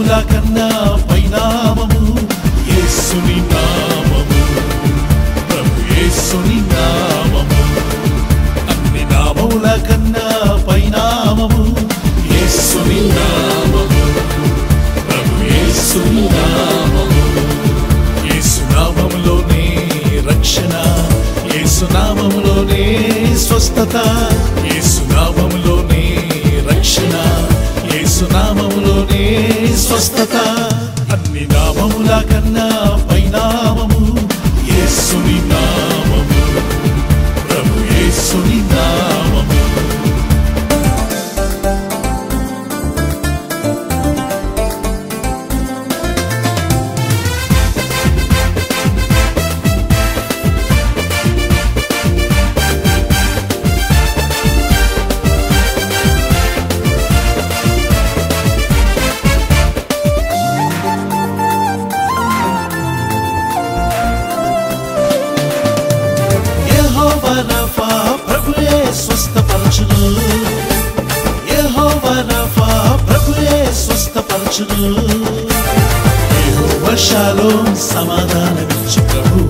నామముల కన్నా పైనామము యేసుని నామము ప్రభు యేసుని నామము అన్ని నామముల కన్నా పైనామము యేసుని నామము ప్రభు యేసుని నామము యేసు నామములోనే రక్షణ యేసు నామములోనే స్వస్థత యేసు నామములోనే రక్షణ యేసు నామములోనే స్వస్థత అన్ని నామముల కన్నా పైనామము యేసుని నామము ప్రభు యేసుని నామము యెహోవా రఫా ప్రభువే స్వస్థపరచును యెహోవా రఫా ప్రభువే స్వస్థపరచును యెహోవా షాలోమ్ సమాధానమిచ్చు ప్రభు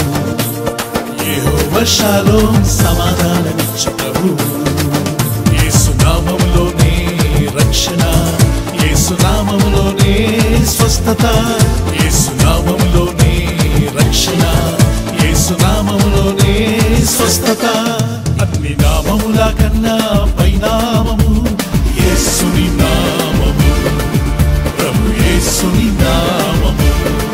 యెహోవా షాలోమ్ సమాధానమిచ్చు ప్రభు యేసు నామములోనే రక్షణ యేసు నామములోనే స్వస్థత యేసు నామములోనే రక్షణ యేసు నామములోనే స్వస్థత అన్ని నామముల కన్నా పైనామము యేసుని నామము ప్రభు యేసుని నామము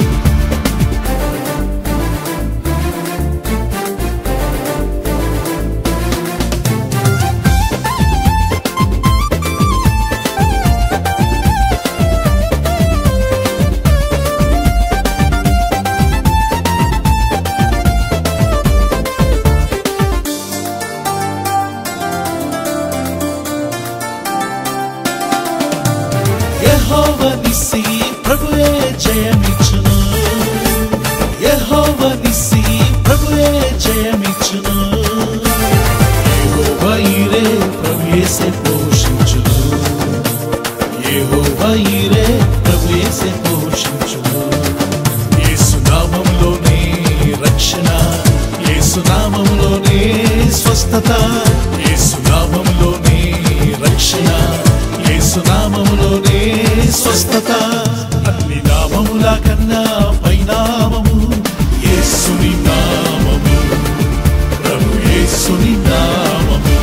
యెహోవ నిస్సి ప్రభువే జయమిచ్చును యెహోవ నిస్సి ప్రభువే జయమిచ్చును యెహోవ ఈరే ప్రభుయేసే పోషించును యెహోవ ఈరే ప్రభుయేసే పోషించును యేసు నామములోనే రక్షణ యేసు నామములోనే స్వస్థత యేసు నామములోనే రక్షణ యేసు నామములోనే స్వస్థత అన్ని నామముల కన్నా పైనామము యేసుని నామము ప్రభు యేసుని నామము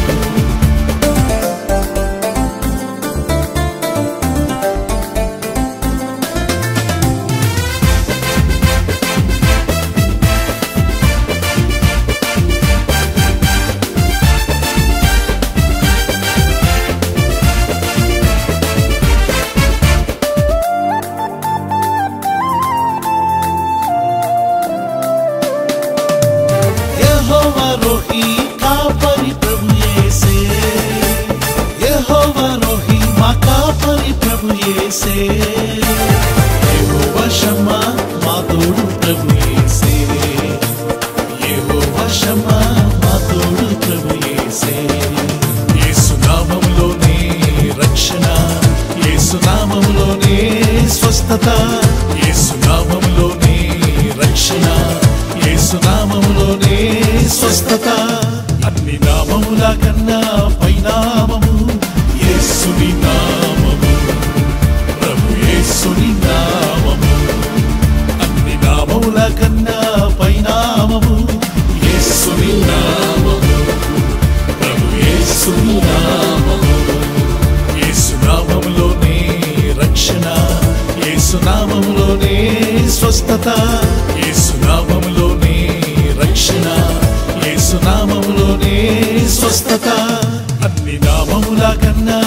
యెహోవా రోహి కాపరి ప్రభు యేసే యెహోవా రోహి మా కాపరి ప్రభు యేసే యెహోవా షమ్మా మా తోడు ప్రభు యేసే యెహోవా షమ్మా మా తోడు ప్రభు యేసే యేసు నామములోనే రక్షణ యేసు నామములోనే స్వస్థత యేసు నామములోనే రక్షణ యేసు నామములోనే స్వస్థత అన్ని నామముల కన్నా పైనామము యేసుని నామము ప్రభు యేసుని నామము అన్ని నామముల కన్నా పైనామము యేసుని నామము ప్రభు యేసుని నామము యేసు నామములోనే రక్షణ యేసు నామములోనే స్వస్థత యేసు నామములోనే రక్షణ యేసు నామములోనే స్వస్థత అన్ని నామముల కన్నా